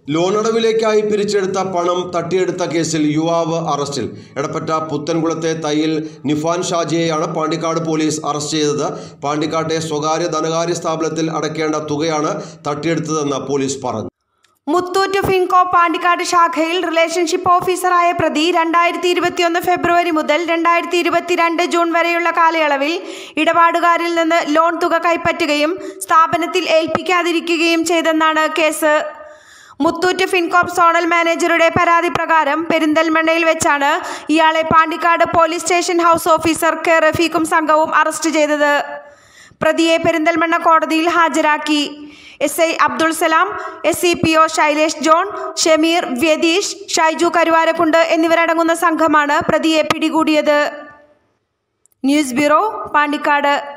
ലോണടവിലേക്കായി പിരിച്ചെടുത്ത പണം തട്ടിയെടുത്ത കേസിൽ യുവാവ് അറസ്റ്റിൽ എടപ്പറ്റ പുത്തൻകുളത്തെ തയ്യിൽ നിഫാൻ ഷാജിയെയാണ് പാണ്ടിക്കാട് പോലീസ് അറസ്റ്റ് ചെയ്തത് പാണ്ടിക്കാട്ടെ സ്വകാര്യ ധനകാര്യ സ്ഥാപനത്തിൽ അടയ്ക്കേണ്ട തുകയാണ് തട്ടിയെടുത്തതെന്ന് പോലീസ് പറഞ്ഞു മുത്തൂറ്റ് ഫിൻകോ പാണ്ടിക്കാട് ശാഖയിൽ റിലേഷൻഷിപ്പ് ഓഫീസറായ പ്രതി രണ്ടായിരത്തി ഇരുപത്തിയൊന്ന് ഫെബ്രുവരി മുതൽ രണ്ടായിരത്തി ഇരുപത്തിരണ്ട് ജൂൺ വരെയുള്ള കാലയളവിൽ ഇടപാടുകാരിൽ നിന്ന് ലോൺ തുക കൈപ്പറ്റുകയും സ്ഥാപനത്തിൽ ഏൽപ്പിക്കാതിരിക്കുകയും ചെയ്തെന്നാണ് കേസ് മുത്തൂറ്റ് ഫിൻകോപ്പ് സോണൽ മാനേജറുടെ പരാതി പ്രകാരം പെരിന്തൽമണ്ണയിൽ വെച്ചാണ് ഇയാളെ Pandikkad police station house officer K റഫീഖും സംഘവും അറസ്റ്റ് ചെയ്തത് പ്രതിയെ പെരിന്തൽമണ്ണ കോടതിയിൽ ഹാജരാക്കി S I Abdul Salam S C P O Shailesh John Shameer Vyatheesh Shaiju Karuvarakundu എന്നിവരടങ്ങുന്ന സംഘമാണ് പ്രതിയെ പിടികൂടിയത് ന്യൂസ് ബ്യൂറോ പാണ്ടിക്കാട്